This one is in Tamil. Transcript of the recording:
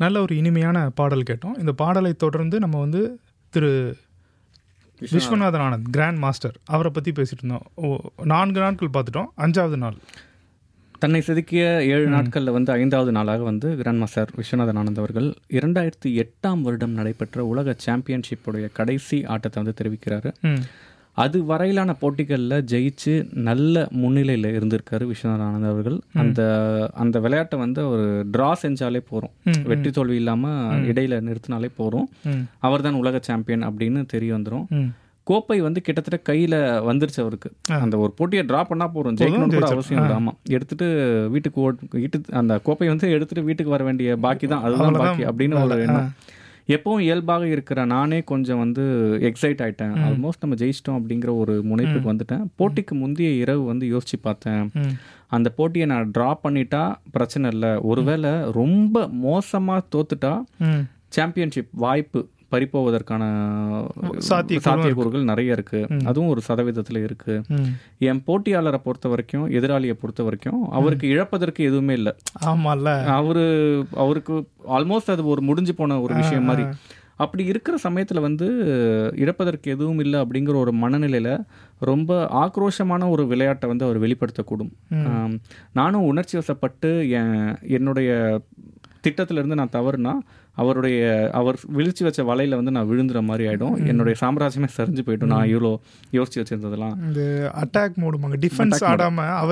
நல்ல ஒரு இனிமையான பாடல் கேட்டோம் இந்த பாடலை தொடர்ந்து நம்ம வந்து திரு விஸ்வநாதன் ஆனந்த் கிராண்ட் மாஸ்டர் அவரை பற்றி பேசிட்டு இருந்தோம் ஓ நான்கு நாட்கள் பார்த்துட்டோம் அஞ்சாவது நாள் தன்னை செதுக்கிய ஏழு நாட்களில் வந்து ஐந்தாவது நாளாக வந்து கிராண்ட் மாஸ்டர் விஸ்வநாதன் ஆனந்த் அவர்கள் இரண்டாயிரத்தி எட்டாம் வருடம் நடைபெற்ற உலக சாம்பியன்ஷிப்புடைய கடைசி ஆட்டத்தை வந்து தெரிவிக்கிறாரு ம் அது வரையிலான போட்டிகளில் ஜெயிச்சு நல்ல முன்னிலையில் இருந்திருக்காரு விஸ்வநாதன் ஆனந்த் அவர்கள் அந்த அந்த விளையாட்டை வந்து ஒரு ட்ரா செஞ்சாலே போகிறோம் ம், வெற்றி தோல்வி இல்லாமல் இடையில நிறுத்தினாலே போகிறோம் ம் அவர் தான் உலக சாம்பியன் அப்படின்னு தெரிய வந்துடும் ம் கோப்பை வந்து கிட்டத்தட்ட கையில் வந்துருச்சு அவருக்கு அந்த ஒரு போட்டியை ட்ரா பண்ணா போகிறோம் ஜெயிக்கணும்னு கூட அவசியம் இல்லை ஆமாம் எடுத்துட்டு வீட்டுக்கு ஓட் வீட்டு அந்த கோப்பை வந்து எடுத்துட்டு வீட்டுக்கு வர வேண்டிய பாக்கி தான் அதுதான் பாக்கி அப்படின்னு ஒரு எண்ணம் எப்பவும் இயல்பாக இருக்கிற நானே கொஞ்சம் வந்து எக்ஸைட் ஆயிட்டேன் ஆல்மோஸ்ட் நம்ம ஜெயிச்சிட்டோம் அப்படிங்கிற ஒரு முனைப்புக்கு வந்துட்டேன் போட்டிக்கு முந்தைய இரவு வந்து யோசிச்சு பார்த்தேன் ம் அந்த போட்டியை நான் ட்ரா பண்ணிட்டா பிரச்சனை இல்லை ஒருவேளை ரொம்ப மோசமாக தோத்துட்டா ம் சாம்பியன்ஷிப் வாய்ப்பு பறிப்போவதற்கான சாத்தியக்கூறும் சாத்தியக்கூறுகள் நிறைய இருக்கு அதுவும் ஒரு சதவீதத்தில் இருக்கு ம் என் போட்டியாளரை பொறுத்த வரைக்கும் எதிராளியை பொறுத்த வரைக்கும் அவருக்கு இழப்பதற்கு எதுவுமே இல்லை ஆமால்ல அவரு அவருக்கு ஆல்மோஸ்ட் அது ஒரு முடிஞ்சு போன ஒரு விஷயம் மாதிரி அப்படி இருக்கிற சமயத்தில் வந்து இழப்பதற்கு எதுவும் இல்லை அப்படிங்கிற ஒரு மனநிலையில் ரொம்ப ஆக்ரோஷமான ஒரு விளையாட்டை வந்து அவர் வெளிப்படுத்தக்கூடும் ஆம், நானும் உணர்ச்சி வசப்பட்டு என் என்னுடைய திட்டத்திலிருந்து நான் தவறுனா அவருடைய அவர் விழிச்சு வச்ச வலையில வந்து நான் விழுந்துற மாதிரி ஆயிடும் என்னுடைய சாம்ராஜ்யமே சரிஞ்சு போயிடும் நான் இவ்வளோ யோசிச்சு வச்சிருந்ததெல்லாம் இந்த அட்டாக் மோடுமாங்க டிஃபென்ஸ் ஆடாம அவர்